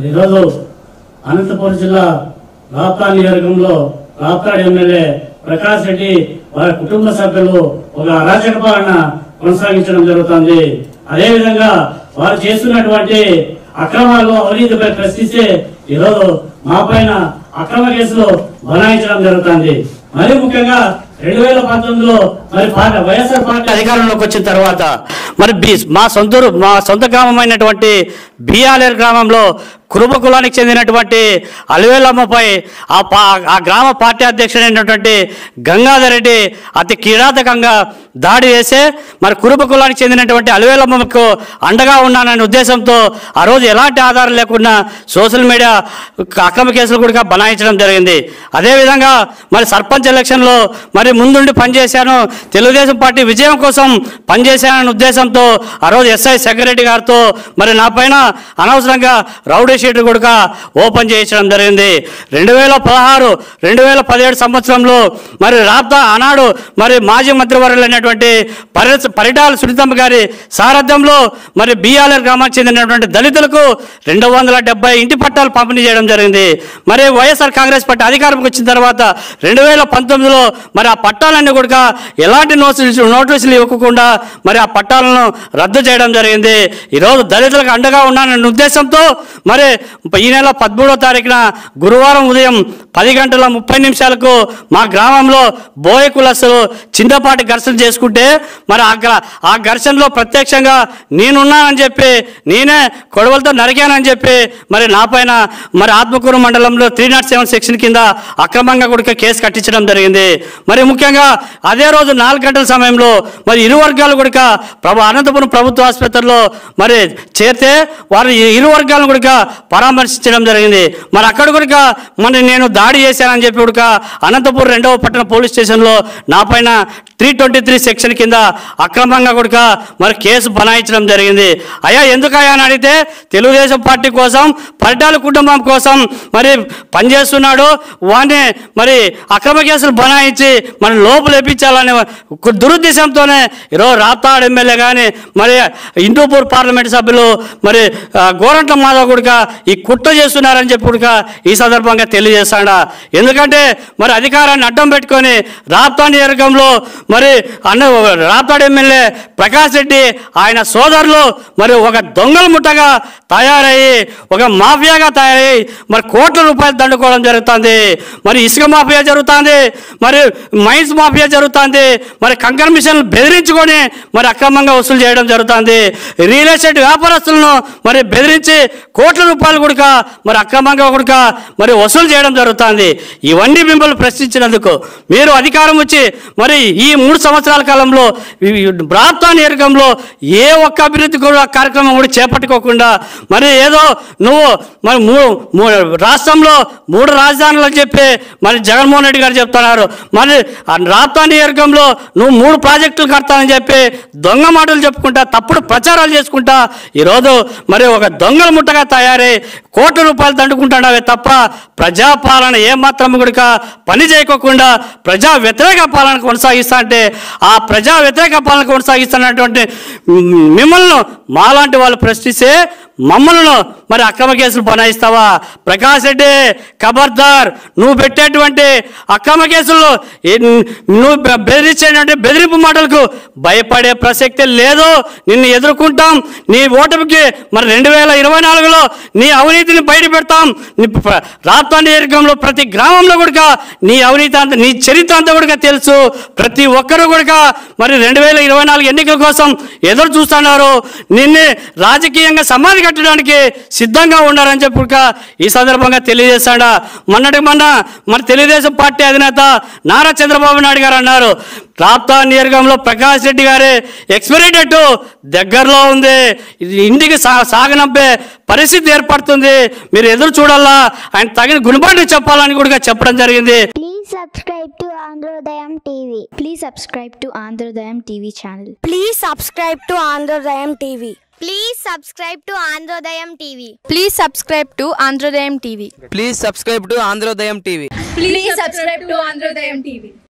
ఈరోజు అనంతపురం జిల్లా రాప్తా నియోజకంలో రాప్తాడు ఎమ్మెల్యే ప్రకాష్ రెడ్డి వారి కుటుంబ సభ్యులు ఒక అరాచక పాలన కొనసాగించడం జరుగుతుంది అదేవిధంగా వారు చేస్తున్నటువంటి అక్రమాలు అవినీతిపై ప్రశ్నిస్తే ఈరోజు మా పైన అక్రమ కేసులు బనాయించడం జరుగుతుంది మరి ముఖ్యంగా రెండు వేల పంతొమ్మిదిలో మరి పార్టీ వైఎస్ఆర్ పార్టీ అధికారంలోకి వచ్చిన తర్వాత మరి బి- మా సొంతూరు మా సొంత గ్రామమైనటువంటి బిఆర్ఎల్ గ్రామంలో కురుబ కులానికి చెందినటువంటి అలివేలమ్మపై ఆ పా ఆ గ్రామ పార్టీ అధ్యక్షుడైనటువంటి గంగాధర్ రెడ్డి అతి కిరాతకంగా దాడి చేసి మరి కురుబ కులానికి చెందినటువంటి అలివేలమ్మకు అండగా ఉన్నాననే ఉద్దేశంతో ఆ రోజు ఎలాంటి ఆధారం లేకుండా సోషల్ మీడియా అక్రమ కేసులు కూడా బనాయించడం జరిగింది అదేవిధంగా మరి సర్పంచ్ ఎలక్షన్లో మరి ముందుండి పనిచేశాను తెలుగుదేశం పార్టీ విజయం కోసం పనిచేశాననే ఉద్దేశంతో ఆ రోజు ఎస్ఐ సెక్రటరీ గారితో మరి నా పైన అనవసరంగా రౌడీ షీట్ కూడా ఓపెన్ చేయించడం జరిగింది రెండు వేల పదహారు రెండు వేల పదిహేడు సంవత్సరంలో మరి రాబ్తా ఆనాడు మరి మాజీ మంత్రివర్యులు అయినటువంటి పరి పరిటాల సునీతమ్మ గారి సారథ్యంలో మరి బిఆర్ఆర్ గ్రామానికి చెందినటువంటి దళితులకు రెండు వందల డెబ్బై ఇంటి పట్టాలు పంపిణీ చేయడం జరిగింది మరి వైఎస్ఆర్ కాంగ్రెస్ పార్టీ అధికారంకి వచ్చిన తర్వాత రెండు వేల పంతొమ్మిదిలో మరి ఆ పట్టాలన్నీ కూడా ఎలాంటి నోటీసులు నోటీసులు ఇవ్వకుండా మరి ఆ పట్టాలను రద్దు చేయడం జరిగింది ఈరోజు దళితులకు అండగా ఉన్నానన్న ఉద్దేశంతో మరి ఈ నెల పదమూడో తారీఖున గురువారం ఉదయం పది గంటల ముప్పై నిమిషాలకు మా గ్రామంలో బోయ కులస్తులు చిన్నపాటి ఘర్షణ చేసుకుంటే మరి ఆ గ్ర- ఆ ఘర్షణలో ప్రత్యక్షంగా నేనున్నానని చెప్పి నేనే కొడవలతో నరికానని చెప్పి మరి నా పైన మరి ఆత్మకూరు మండలంలో త్రీ నాట్ సెవెన్ సెక్షన్ కింద అక్రమంగా కూడా కేసు కట్టించడం జరిగింది మరి ముఖ్యంగా అదే రోజు నాలుగు గంటల సమయంలో మరి ఇరు వర్గాలు కూడా ప్రభు అనంతపురం ప్రభుత్వ ఆసుపత్రిలో మరి చేరితే వారు ఈ ఇరు వర్గాలను కూడా పరామర్శించడం జరిగింది మరి అక్కడ కూడా మరి నేను దాడి చేశానని చెప్పి కూడా అనంతపురం రెండవ పట్టణ పోలీస్ స్టేషన్లో నా పైన త్రీ ట్వంటీ త్రీ సెక్షన్ కింద అక్రమంగా కూడా మరి కేసు బనాయించడం జరిగింది అయ్యా ఎందుకయ్యా అని అడిగితే తెలుగుదేశం పార్టీ కోసం పరిటాల కుటుంబం కోసం మరి పనిచేస్తున్నాడు వాడిని మరి అక్రమ కేసులు బనాయించి మరి లోపల ఎప్పించాలనే ఒక దురుద్దేశంతోనే ఈరోజు రాప్తాడు ఎమ్మెల్యే కానీ మరి హిందూపూర్ పార్లమెంట్ సభ్యులు మరి ఆ, గోరంట్ల మాధవ్ కూడా ఈ కుట్ర చేస్తున్నారని చెప్పి కూడా ఈ సందర్భంగా తెలియజేస్తాడా ఎందుకంటే మరి అధికారాన్ని అడ్డం పెట్టుకొని రాప్తా నియోజకంలో మరి అన్న రాప్తాడు ఎమ్మెల్యే ప్రకాష్ రెడ్డి ఆయన సోదరులు మరి ఒక దొంగల ముట్టగా తయారయ్యి ఒక మాఫియాగా తయారయ్యి మరి కోట్ల రూపాయలు దండుకోవడం జరుగుతుంది మరి ఇసుక మాఫియా జరుగుతుంది మరి మైన్స్ మాఫియా జరుగుతుంది మరి కంకర మిషన్లు బెదిరించుకొని మరి అక్రమంగా వసూలు చేయడం జరుగుతుంది రియల్ ఎస్టేట్ వ్యాపారస్తులను మరి బెదిరించి కోట్ల రూపాయలు కూడా మరి అక్రమంగా కూడా మరి వసూలు చేయడం జరుగుతుంది ఇవన్నీ మిమ్మల్ని ప్రశ్నించినందుకు మీరు అధికారం వచ్చి మరి ఈ మూడు సంవత్సరాల కాలంలో ప్రాంత నియోజకంలో ఏ ఒక్క అభివృద్ధి కూడా కార్యక్రమం కూడా చేపట్టుకోకుండా మరి ఏదో నువ్వు మరి మూ మూ- రాష్ట్రంలో మూడు రాజధానులు అని చెప్పి మరి జగన్మోహన్ రెడ్డి గారు చెప్తున్నారు మరి ఆ రాప్తా నియోజకంలో నువ్వు మూడు ప్రాజెక్టులు కడతానని చెప్పి దొంగ మాటలు చెప్పుకుంటా తప్పుడు ప్రచారాలు చేసుకుంటా ఈరోజు మరి ఒక దొంగల ముట్టగా తయారై కోట్ల రూపాయలు దండుకుంటున్నావే తప్ప ప్రజాపాలన ఏమాత్రం కూడా పని చేయకోకుండా ప్రజా వ్యతిరేక పాలన కొనసాగిస్తా అంటే ఆ ప్రజా వ్యతిరేక పాలన కొనసాగిస్తున్నటువంటి మిమ్మల్ని మాలాంటి వాళ్ళు ప్రశ్నిస్తే మమ్మల్ని మరి అక్రమ కేసులు బనాయిస్తావా ప్రకాష్ రెడ్డి ఖబర్దార్ నువ్వు పెట్టేటువంటి అక్రమ కేసులు ఏ- నువ్వు బె- బెదిరించేటువంటి బెదిరింపు మాటలకు భయపడే ప్రసక్తి లేదు నిన్ను ఎదుర్కొంటాం నీ ఓటమికి మరి రెండు వేల ఇరవై నాలుగులో నీ అవినీతిని బయట పెడతాం నీ ప్ర- రాప్తా నియోజకంలో ప్రతి గ్రామంలో కూడా నీ అవినీతి అంతా నీ చరిత్ర అంతా కూడా తెలుసు ప్రతి ఒక్కరు కూడా మరి రెండు వేల ఇరవై నాలుగు ఎన్నికల కోసం ఎదురు చూస్తున్నారు నిన్ను రాజకీయంగా సమాధి కట్టడానికి సిద్ధంగా ఉన్నారని చెప్పి కూడా ఈ సందర్భంగా తెలియజేస్తాడా మొన్నటి మొన్న మరి తెలుగుదేశం పార్టీ అధినేత నారా చంద్రబాబు నాయుడు గారు అన్నారు రాప్తా నియోజకంలో ప్రకాష్ రెడ్డి గారి ఎక్స్పైరీ డేట్ దగ్గరలో ఉంది ఇది ఇంటికి సా సాగనంపే పరిస్థితి ఏర్పడుతుంది మీరు ఎదురు చూడాలా ఆయన తగిన గుణపాఠం చెప్పాలని కూడా చెప్పడం జరిగింది Please subscribe to Androdayam TV. Please subscribe to Androdayam TV channel. Please subscribe to Androdayam TV. Please subscribe to Androdayam TV. Please subscribe to Androdayam TV. Please subscribe to Androdayam TV. Please subscribe to Androdayam TV.